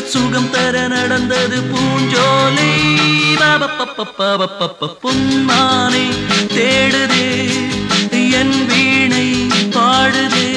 சுகம் தர நடந்தது பூஞ்சோலை பப்பப்பப்பப்பப்பப்ப பொன்மானை தேடுதே என் வீணை பாடுதே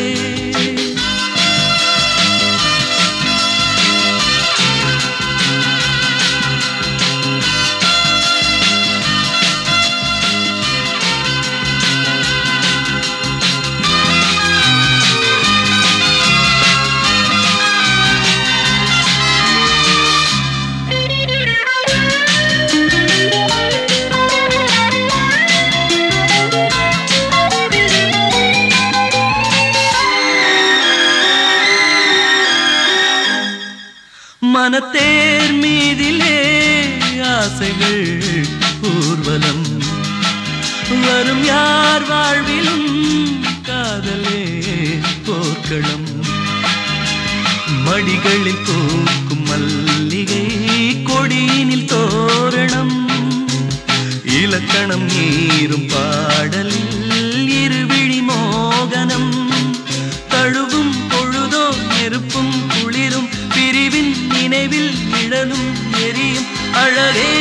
மனத்தேர் மீதிலே ஆசைகள் ஊர்வலம் வரும் யார் வாழ்விலும் காதலே போர்க்களம் மடிகளில் பூக்கும் மல்லிகை கொடியினில் தோரணம் இலக்கணம் நீரும் பாடலில் இருவிழி மோகனம் தழுவும் பொழுதோ நெருப்பும் குளிரும் பிரிவின் நினைவில் நிழலும் எரியும் அழகே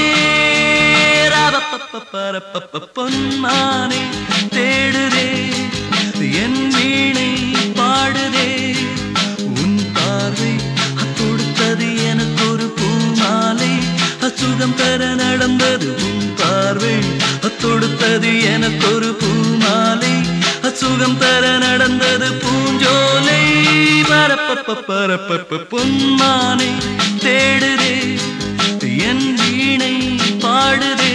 பரப்பப்ப பொன்மானை தேடுதே என் வீணை பாடுதே உன் பார்வை கொடுத்தது எனக்கு ஒரு பூமாலை அச்சுகம் தர நடந்தது உன் பார்வை தொடுத்தது எனக்கு ஒரு பூமாலை அச்சுகம் தர நடந்தது பூஞ்சோலை பரப்பப்ப பரப்பப்ப பொன்மானை தேடுதே என் வீணை பாடுதே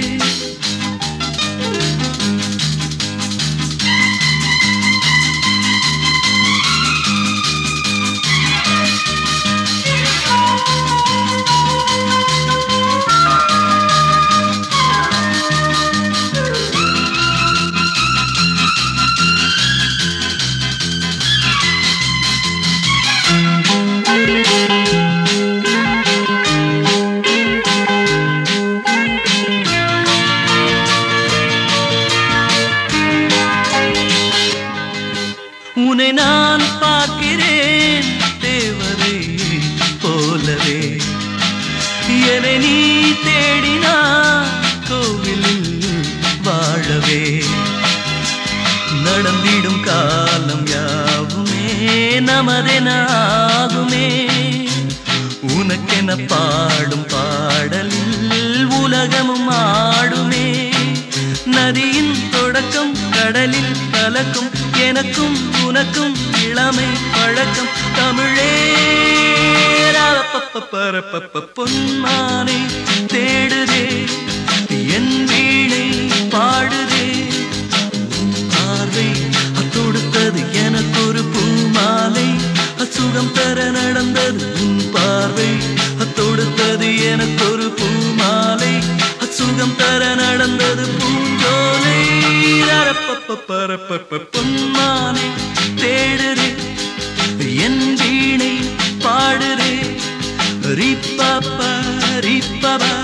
உன்னை நான் பார்க்கிறேன் தேவரை போலவே என்னை நீ தேடினா கோவிலில் வாழவே நடந்திடும் காலம் யாவுமே நமதெனாகுமே உனக்கென பாடும் பாடலில் உலகமும் ஆடுமே நதியின் தொடக்கம் கடலில் கலக்கும் எனக்கும் உனக்கும் இளமை பழக்கம் தமிழே பரப்பப்ப பொன்மானை தேடுதே என் வீணை பாடுதே பார்வை தொடுத்தது எனக்கு ஒரு பூமாலை அசுகம் தர நடந்தது உன் பார்வை தொடுத்தது எனக்கு ஒரு பூமாலை அசுகம் தர நடந்தது பூஞ்சோலை பரப்பப்ப பரப்பப்ப பொன்மானை தேடுதே என் வீணை பாடுதே ரிப்பப்ப ரிப்பபா